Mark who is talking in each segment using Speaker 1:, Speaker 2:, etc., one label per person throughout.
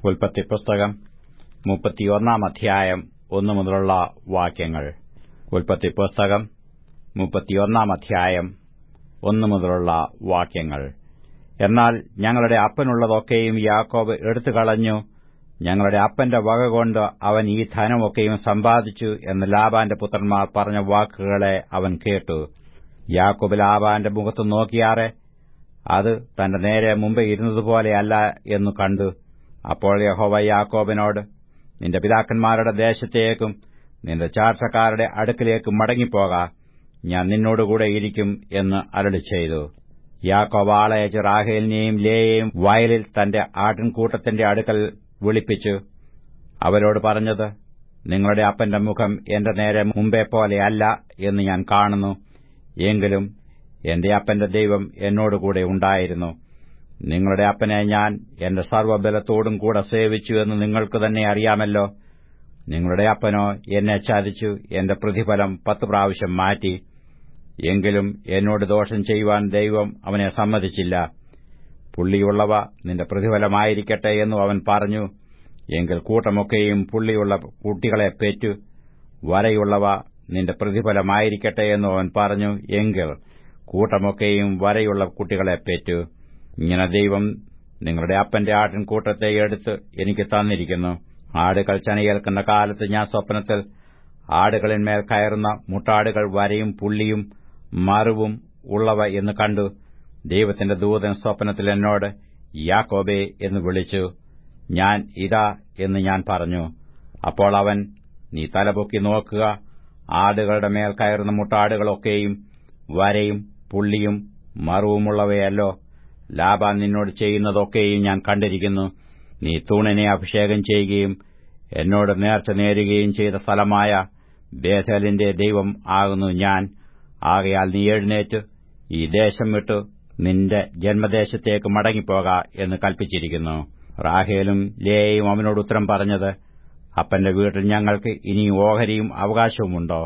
Speaker 1: ഉൽപ്പത്തി പുസ്തകം മുപ്പത്തിയൊന്നാം അധ്യായം ഒന്നു മുതലുള്ള വാക്യങ്ങൾ ഉൽപ്പത്തി പുസ്തകം മുപ്പത്തിയൊന്നാം അധ്യായം ഒന്നു മുതലുള്ള വാക്യങ്ങൾ എന്നാൽ ഞങ്ങളുടെ അപ്പനുള്ളതൊക്കെയും യാക്കോബ് എടുത്തുകളഞ്ഞു ഞങ്ങളുടെ അപ്പന്റെ വകകൊണ്ട് അവൻ ഈ ധനമൊക്കെയും സമ്പാദിച്ചു എന്ന് ലാബാന്റെ പുത്രന്മാർ പറഞ്ഞ വാക്കുകളെ അവൻ കേട്ടു യാക്കോബ് ലാബാന്റെ മുഖത്ത് നോക്കിയാറെ അത് തന്റെ നേരെ മുമ്പേ ഇരുന്നതുപോലെയല്ല എന്നു കണ്ടു അപ്പോൾ യഹോവ യാക്കോബിനോട് നിന്റെ പിതാക്കന്മാരുടെ ദേശത്തേക്കും നിന്റെ ചാർച്ചക്കാരുടെ അടുക്കിലേക്കും മടങ്ങിപ്പോക ഞാൻ നിന്നോടുകൂടെ ഇരിക്കും എന്ന് അരളി ചെയ്തു യാക്കോബ് ആളയച്ച് റാഹേലിനെയും ലേയെയും വയലിൽ തന്റെ ആട്ടിൻകൂട്ടത്തിന്റെ അടുക്കൽ വിളിപ്പിച്ചു അവരോട് പറഞ്ഞത് നിങ്ങളുടെ അപ്പന്റെ മുഖം എന്റെ നേരെ മുമ്പേ പോലെയല്ല എന്ന് ഞാൻ കാണുന്നു എങ്കിലും എന്റെ അപ്പന്റെ ദൈവം എന്നോടുകൂടെ ഉണ്ടായിരുന്നു നിങ്ങളുടെ അപ്പനെ ഞാൻ എന്റെ സർവ്വബലത്തോടും കൂടെ സേവിച്ചു എന്ന് നിങ്ങൾക്ക് തന്നെ അറിയാമല്ലോ നിങ്ങളുടെ അപ്പനോ എന്നെ ചതിച്ചു എന്റെ പ്രതിഫലം പത്ത് പ്രാവശ്യം മാറ്റി എങ്കിലും എന്നോട് ദോഷം ചെയ്യുവാൻ ദൈവം അവനെ സമ്മതിച്ചില്ല പുള്ളിയുള്ളവ നിന്റെ പ്രതിഫലമായിരിക്കട്ടെ എന്നു അവൻ പറഞ്ഞു എങ്കിൽ കൂട്ടമൊക്കെയും പുള്ളിയുള്ള കുട്ടികളെ പെറ്റു വരയുള്ളവ നിന്റെ പ്രതിഫലമായിരിക്കട്ടെ എന്നു അവൻ പറഞ്ഞു എങ്കിൽ കൂട്ടമൊക്കെയും വരയുള്ള കുട്ടികളെ പെറ്റു ഇങ്ങനെ ദൈവം നിങ്ങളുടെ അപ്പന്റെ ആട്ടിൻകൂട്ടത്തെ എടുത്ത് എനിക്ക് തന്നിരിക്കുന്നു ആടുകൾ ചനയേൽക്കുന്ന കാലത്ത് ഞാൻ സ്വപ്നത്തിൽ ആടുകളിന്മേൽ കയറുന്ന മുട്ടാടുകൾ വരയും പുള്ളിയും മറുവും ഉള്ളവ എന്ന് കണ്ടു ദൈവത്തിന്റെ ദൂതൻ സ്വപ്നത്തിൽ എന്നോട് യാക്കോബേ എന്ന് വിളിച്ചു ഞാൻ ഇതാ എന്ന് ഞാൻ പറഞ്ഞു അപ്പോൾ അവൻ നീ തലപൊക്കി നോക്കുക ആടുകളുടെ മേൽ കയറുന്ന മുട്ടാടുകളൊക്കെയും വരയും പുള്ളിയും മറുവുമുള്ളവയല്ലോ ലാബാൻ നിന്നോട് ചെയ്യുന്നതൊക്കെയും ഞാൻ കണ്ടിരിക്കുന്നു നീ തൂണിനെ അഭിഷേകം ചെയ്യുകയും എന്നോട് നേർച്ച നേരുകയും ചെയ്ത സ്ഥലമായ ബേഥലിന്റെ ദൈവം ആകുന്നു ഞാൻ ആകയാൽ നീ എഴുന്നേറ്റ് ഈ ദേശം വിട്ടു നിന്റെ ജന്മദേശത്തേക്ക് മടങ്ങിപ്പോക എന്ന് കൽപ്പിച്ചിരിക്കുന്നു റാഹേലും ലേയും അവനോട് ഉത്തരം പറഞ്ഞത് അപ്പന്റെ വീട്ടിൽ ഞങ്ങൾക്ക് ഇനി ഓഹരിയും അവകാശവുമുണ്ടോ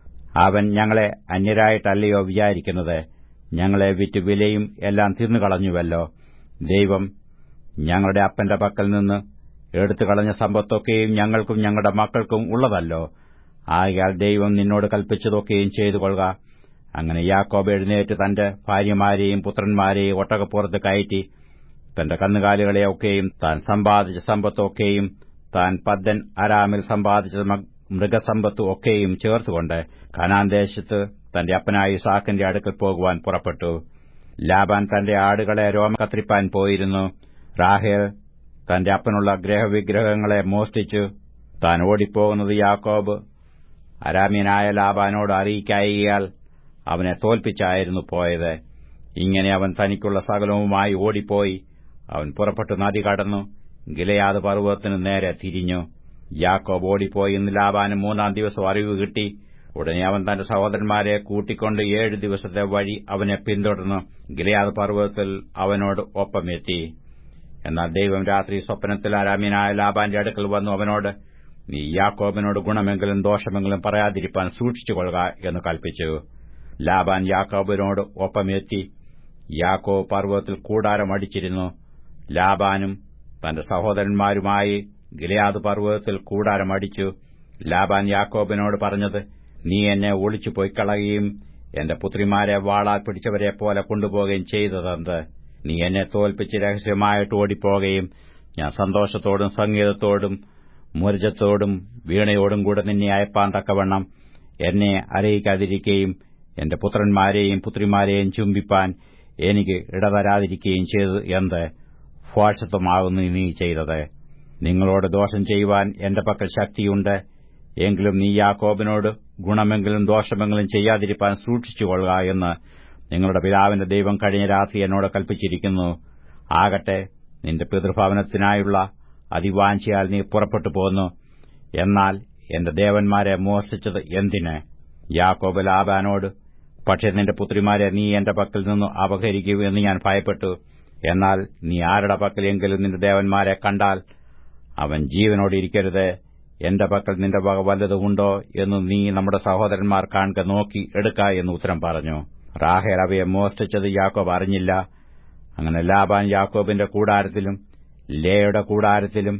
Speaker 1: അവൻ ഞങ്ങളെ അന്യരായിട്ടല്ലയോ വിചാരിക്കുന്നത് ഞങ്ങളെ വിറ്റ് വിലയും എല്ലാം തിന്നുകളഞ്ഞുവല്ലോ ദൈവം ഞങ്ങളുടെ അപ്പന്റെ പക്കൽ നിന്ന് എടുത്തുകളഞ്ഞ സമ്പത്തൊക്കെയും ഞങ്ങൾക്കും ഞങ്ങളുടെ മക്കൾക്കും ഉള്ളതല്ലോ ആകയാൽ ദൈവം നിന്നോട് കൽപ്പിച്ചതൊക്കെയും ചെയ്തുകൊള്ളുക അങ്ങനെ യാക്കോബ് എഴുന്നേറ്റ് തന്റെ ഭാര്യമാരെയും പുത്രന്മാരെയും ഒട്ടകപ്പുറത്ത് കയറ്റി തന്റെ കന്നുകാലികളെയൊക്കെയും താൻ സമ്പാദിച്ച സമ്പത്തൊക്കെയും താൻ പദ്ദൻ അരാമിൽ സമ്പാദിച്ച മൃഗസമ്പത്ത് ഒക്കെയും ചേർത്തുകൊണ്ട് കനാൻ ദേശത്ത് തന്റെ അപ്പനായ ഇസാക്കിന്റെ അടുക്കൽ പോകുവാൻ പുറപ്പെട്ടു ലാബാൻ തന്റെ ആടുകളെ രോമ കത്തിരിപ്പാൻ പോയിരുന്നു റാഹേൽ തന്റെ അപ്പനുള്ള ഗ്രഹവിഗ്രഹങ്ങളെ മോഷ്ടിച്ചു താൻ ഓടിപ്പോകുന്നത് യാക്കോബ് അരാമ്യനായ ലാബാനോട് അറിയിക്കായികയാൽ അവനെ തോൽപ്പിച്ചായിരുന്നു പോയത് ഇങ്ങനെ അവൻ തനിക്കുള്ള സകലവുമായി ഓടിപ്പോയി അവൻ പുറപ്പെട്ടു നദി കടന്നു ഗിലയാത് പർവ്വതത്തിനു നേരെ തിരിഞ്ഞു യാക്കോബ് ഓടിപ്പോയി ഇന്ന് ലാബാന് മൂന്നാം ദിവസം അറിവ് കിട്ടി ഉടനെ അവൻ തന്റെ സഹോദരന്മാരെ കൂട്ടിക്കൊണ്ട് ഏഴ് ദിവസത്തെ വഴി അവനെ പിന്തുടർന്നു ഗിലയാത് പർവ്വതത്തിൽ അവനോട് ഒപ്പമെത്തി എന്നാൽ ദൈവം രാത്രി സ്വപ്നത്തിൽ ആരാമ്യനായ ലാബാന്റെ അടുക്കൽ വന്നു അവനോട് നീ യാക്കോബിനോട് ഗുണമെങ്കിലും ദോഷമെങ്കിലും പറയാതിരിപ്പാൻ സൂക്ഷിച്ചുകൊള്ളുക എന്ന് കൽപ്പിച്ചു ലാബാൻ യാക്കോബിനോട് ഒപ്പമെത്തി യാക്കോബ് പർവ്വതത്തിൽ കൂടാരം അടിച്ചിരുന്നു ലാബാനും തന്റെ സഹോദരന്മാരുമായി ഗിലയാദ് പർവ്വതത്തിൽ കൂടാരം അടിച്ചു ലാബാൻ യാക്കോബിനോട് പറഞ്ഞത് നീ എന്നെ ഒളിച്ചു പൊയ്ക്കളയുകയും എന്റെ പുത്രിമാരെ വാളാൽ പിടിച്ചവരെ പോലെ കൊണ്ടുപോവുകയും ചെയ്തതെന്ത് നീ എന്നെ തോൽപ്പിച്ച് രഹസ്യമായിട്ട് ഓടിപ്പോകുകയും ഞാൻ സന്തോഷത്തോടും സംഗീതത്തോടും മുരജത്തോടും വീണയോടും കൂടെ നിന്നെ അയപ്പാൻ തക്കവണ്ണം എന്നെ അറിയിക്കാതിരിക്കുകയും എന്റെ പുത്രന്മാരെയും പുത്രിമാരെയും ചുംബിപ്പാൻ എനിക്ക് ഇടതരാതിരിക്കുകയും ചെയ്തത് എന്ത് ഭോഷത്വമാകുന്നു നീ ചെയ്തത് നിങ്ങളോട് ദോഷം ചെയ്യുവാൻ എന്റെ പക്കൽ ശക്തിയുണ്ട് എങ്കിലും നീ യാക്കോബിനോട് ഗുണമെങ്കിലും ദോഷമെങ്കിലും ചെയ്യാതിരിപ്പാൻ സൂക്ഷിച്ചുകൊള്ളുക എന്ന് നിങ്ങളുടെ പിതാവിന്റെ ദൈവം കഴിഞ്ഞ രാത്രി എന്നോട് കൽപ്പിച്ചിരിക്കുന്നു ആകട്ടെ നിന്റെ പിതൃഭവനത്തിനായുള്ള അതിവാഞ്ചിയാൽ നീ പുറപ്പെട്ടു പോന്നു എന്നാൽ എന്റെ ദേവന്മാരെ മോഷ്ടിച്ചത് എന്തിന് യാക്കോബ് ലാബാനോട് പക്ഷേ നിന്റെ പുത്രിമാരെ നീ എന്റെ പക്കൽ നിന്ന് അപഹരിക്കൂ എന്ന് ഞാൻ ഭയപ്പെട്ടു എന്നാൽ നീ ആരുടെ പക്കലെങ്കിലും നിന്റെ ദേവന്മാരെ കണ്ടാൽ അവൻ ജീവനോടിരിക്കരുത് എന്റെ പക്കൽ നിന്റെ വക വല്ലതുമുണ്ടോ എന്ന് നീ നമ്മുടെ സഹോദരന്മാർ കാണുക നോക്കി എടുക്ക എന്ന് ഉത്തരം പറഞ്ഞു റാഹേൽ അവയെ മോഷ്ടിച്ചത് യാക്കോബ് അറിഞ്ഞില്ല അങ്ങനെ ലാബാൻ യാക്കോബിന്റെ കൂടാരത്തിലും ലേയുടെ കൂടാരത്തിലും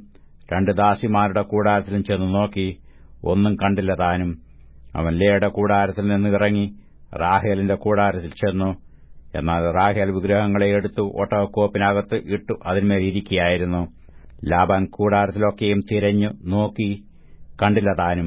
Speaker 1: രണ്ട് ദാസിമാരുടെ കൂടാരത്തിലും ചെന്ന് നോക്കി ഒന്നും കണ്ടില്ല താനും അവൻ ലേയുടെ കൂടാരത്തിൽ നിന്ന് ഇറങ്ങി റാഹേലിന്റെ കൂടാരത്തിൽ ചെന്നു എന്നാൽ റാഹേൽ വിഗ്രഹങ്ങളെ എടുത്തു ഒട്ടകക്കോപ്പിനകത്ത് ഇട്ടു അതിന്മേൽ ഇരിക്കുകയായിരുന്നു ലാബാൻ കൂടാരത്തിലൊക്കെയും തിരഞ്ഞു നോക്കി കണ്ടില്ല താനും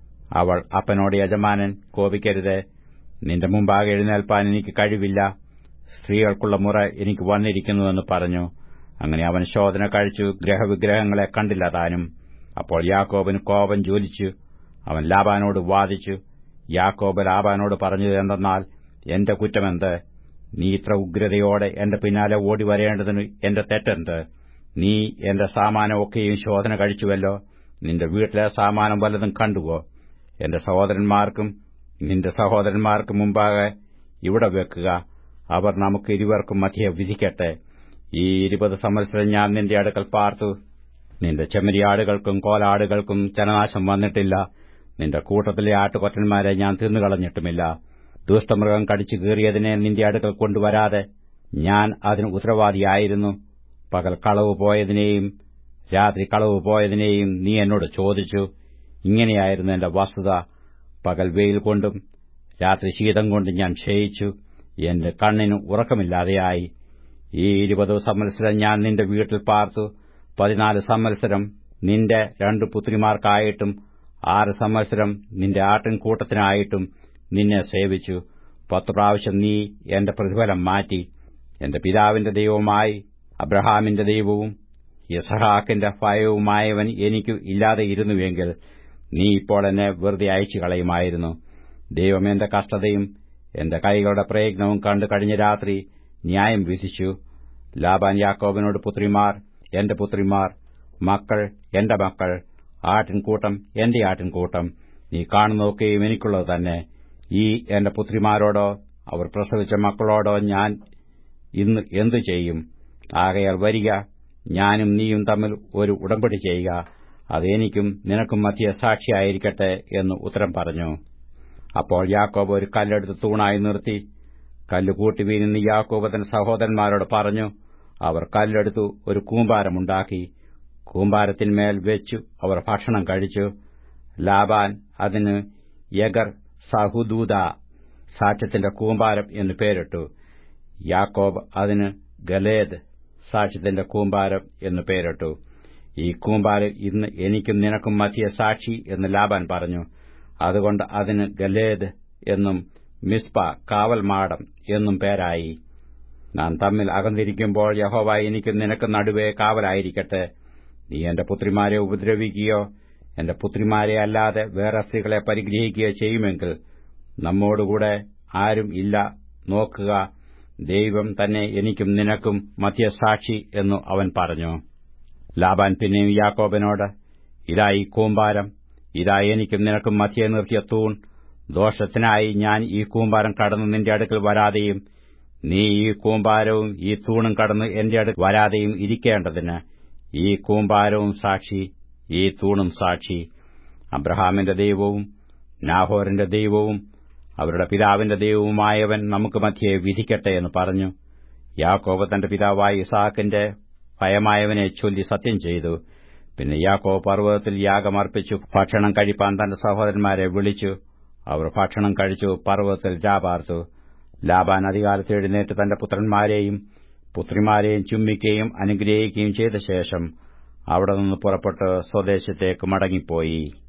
Speaker 1: അവൾ അപ്പനോട് യജമാനൻ കോപിക്കരുത് നിന്റെ മുമ്പാകെ എഴുന്നേൽപ്പാൻ എനിക്ക് കഴിവില്ല സ്ത്രീകൾക്കുള്ള മുറ എനിക്ക് വന്നിരിക്കുന്നുവെന്ന് പറഞ്ഞു അങ്ങനെ അവൻ ശോധന കഴിച്ചു ഗ്രഹവിഗ്രഹങ്ങളെ കണ്ടില്ല താനും അപ്പോൾ യാക്കോബിന് കോപം ജ്വലിച്ചു അവൻ ലാബാനോട് വാദിച്ചു യാക്കോബ് ലാബാനോട് പറഞ്ഞത് എന്തെന്നാൽ എന്റെ കുറ്റമെന്ത് നീ ഇത്ര ഉഗ്രതയോടെ എന്റെ പിന്നാലെ ഓടി വരേണ്ടതിന് എന്റെ തെറ്റെന്ത് നീ എന്റെ സാമാനമൊക്കെയും ശോധന കഴിച്ചുവല്ലോ നിന്റെ വീട്ടിലെ സാമാനം വല്ലതും കണ്ടുവോ എന്റെ സഹോദരന്മാർക്കും നിന്റെ സഹോദരന്മാർക്കും മുമ്പാകെ ഇവിടെ വെക്കുക അവർ നമുക്ക് ഇരുവർക്കും മധ്യ വിധിക്കട്ടെ ഈ ഇരുപത് സംവത്സരം ഞാൻ നിന്റെ അടുക്കൽ പാർത്തു നിന്റെ ചെമ്മരിയാടുകൾക്കും കോലാടുകൾക്കും ജനനാശം വന്നിട്ടില്ല നിന്റെ കൂട്ടത്തിലെ ആട്ടുകൊറ്റന്മാരെ ഞാൻ തിന്നുകളഞ്ഞിട്ടുമില്ല ദുഷ്ടമൃഗം കടിച്ചു കീറിയതിനെ നിന്റെ അടുക്കൽ കൊണ്ടുവരാതെ ഞാൻ അതിന് ഉത്തരവാദിയായിരുന്നു പകൽ കളവ് പോയതിനെയും രാത്രി കളവ് പോയതിനെയും നീ എന്നോട് ചോദിച്ചു ഇങ്ങനെയായിരുന്നു എന്റെ വസ്തുത പകൽ വെയിൽ കൊണ്ടും രാത്രി ശീതം കൊണ്ടും ഞാൻ ക്ഷയിച്ചു എന്റെ കണ്ണിന് ഉറക്കമില്ലാതെയായി ഈ ഇരുപത് സംവത്സരം ഞാൻ നിന്റെ വീട്ടിൽ പാർത്തു പതിനാല് സംവത്സരം നിന്റെ രണ്ടു പുത്രിമാർക്കായിട്ടും ആറ് സംവത്സരം നിന്റെ ആട്ടിൻകൂട്ടത്തിനായിട്ടും നിന്നെ സേവിച്ചു പത്ത് പ്രാവശ്യം നീ എന്റെ പ്രതിഫലം മാറ്റി എന്റെ പിതാവിന്റെ ദൈവമായി അബ്രഹാമിന്റെ ദൈവവും യസഹാക്കിന്റെ ഭയവുമായവൻ എനിക്ക് ഇല്ലാതെ ഇരുന്നുവെങ്കിൽ നീ ഇപ്പോൾ എന്നെ വെറുതെ അയച്ചു കളയുമായിരുന്നു ദൈവം എന്റെ കഷ്ടതയും എന്റെ കൈകളുടെ പ്രയത്നവും കണ്ടു കഴിഞ്ഞ രാത്രി ന്യായം വിധിച്ചു ലാബാൻ യാക്കോബിനോട് പുത്രിമാർ എന്റെ പുത്രിമാർ മക്കൾ എന്റെ മക്കൾ ആട്ടിൻകൂട്ടം എന്റെ ആട്ടിൻകൂട്ടം നീ കാണുന്നതൊക്കെയും എനിക്കുള്ളത് തന്നെ ഈ എന്റെ പുത്രിമാരോടോ അവർ പ്രസവിച്ച മക്കളോടോ ഞാൻ ഇന്ന് എന്തു ചെയ്യും ആകയാൽ വരിക ഞാനും നീയും തമ്മിൽ ഒരു ഉടമ്പടി ചെയ്യുക അത് എനിക്കും നിനക്കും മധ്യ സാക്ഷിയായിരിക്കട്ടെ എന്ന് ഉത്തരം പറഞ്ഞു അപ്പോൾ യാക്കോബ് ഒരു കല്ലെടുത്ത് തൂണായി നിർത്തി കല്ല് കൂട്ടി വീണെന്ന് യാക്കോബ് തന്റെ സഹോദരന്മാരോട് പറഞ്ഞു അവർ കല്ലെടുത്തു ഒരു കൂമ്പാരമുണ്ടാക്കി കൂമ്പാരത്തിന്മേൽ വെച്ചു അവർ ഭക്ഷണം കഴിച്ചു ലാബാൻ അതിന് യഗർ സഹുദൂത സാക്ഷ്യത്തിന്റെ കൂമ്പാരം എന്ന് പേരിട്ടു യാക്കോബ് അതിന് ഗലേദ് സാക്ഷ്യത്തിന്റെ കൂമ്പാരം എന്ന് പേരിട്ടു ഈ കൂമ്പാരം ഇന്ന് എനിക്കും നിനക്കും മധ്യ സാക്ഷി എന്ന് ലാബാൻ പറഞ്ഞു അതുകൊണ്ട് അതിന് ഗലേദ് എന്നും മിസ്പ കാവൽമാടം എന്നും പേരായി നാം തമ്മിൽ അകന്നിരിക്കുമ്പോൾ യഹോവ എനിക്കും നിനക്ക് നടുവേ കാവലായിരിക്കട്ടെ നീ എന്റെ പുത്രിമാരെ ഉപദ്രവിക്കുകയോ എന്റെ പുത്രിമാരെ അല്ലാതെ വേറെ സ്ത്രീകളെ പരിഗ്രഹിക്കുകയോ ചെയ്യുമെങ്കിൽ നമ്മോടുകൂടെ ആരും ഇല്ല നോക്കുക ദൈവം തന്നെ എനിക്കും നിനക്കും മധ്യസാക്ഷി എന്നു അവൻ പറഞ്ഞു ലാബാൻ പിന്നെയും യാക്കോബിനോട് ഇതാ ഈ കൂമ്പാരം ഇതാ എനിക്കും നിനക്കും മധ്യേ നിർത്തിയ തൂൺ ദോഷത്തിനായി ഞാൻ ഈ കൂമ്പാരം കടന്ന് നിന്റെ അടുക്കൽ വരാതെയും നീ ഈ കൂമ്പാരവും ഈ തൂണും കടന്ന് എന്റെ അടുക്കൽ വരാതെയും ഇരിക്കേണ്ടതിന് ഈ കൂമ്പാരവും സാക്ഷി ഈ തൂണും സാക്ഷി അബ്രഹാമിന്റെ ദൈവവും നാഹോറിന്റെ ദൈവവും അവരുടെ പിതാവിന്റെ ദൈവവുമായവൻ നമുക്ക് മധ്യേ വിധിക്കട്ടെ എന്ന് പറഞ്ഞു യാക്കോബ് തന്റെ പിതാവായ ഇസാക്കിന്റെ ഭയമായവനെ ചൊല്ലി സത്യം ചെയ്തു പിന്നെ യാക്കോബ് പർവ്വതത്തിൽ യാഗമർപ്പിച്ചു ഭക്ഷണം കഴിപ്പാൻ തന്റെ സഹോദരന്മാരെ വിളിച്ചു അവർ ഭക്ഷണം കഴിച്ചു പർവ്വതത്തിൽ രാപാർത്തു ലാബാൻ അധികാലത്ത് എഴുന്നേറ്റ് തന്റെ പുത്രന്മാരെയും പുത്രിമാരെയും ചുംബിക്കുകയും അനുഗ്രഹിക്കുകയും ചെയ്ത ശേഷം അവിടെ നിന്ന് പുറപ്പെട്ട് സ്വദേശത്തേക്ക് മടങ്ങിപ്പോയി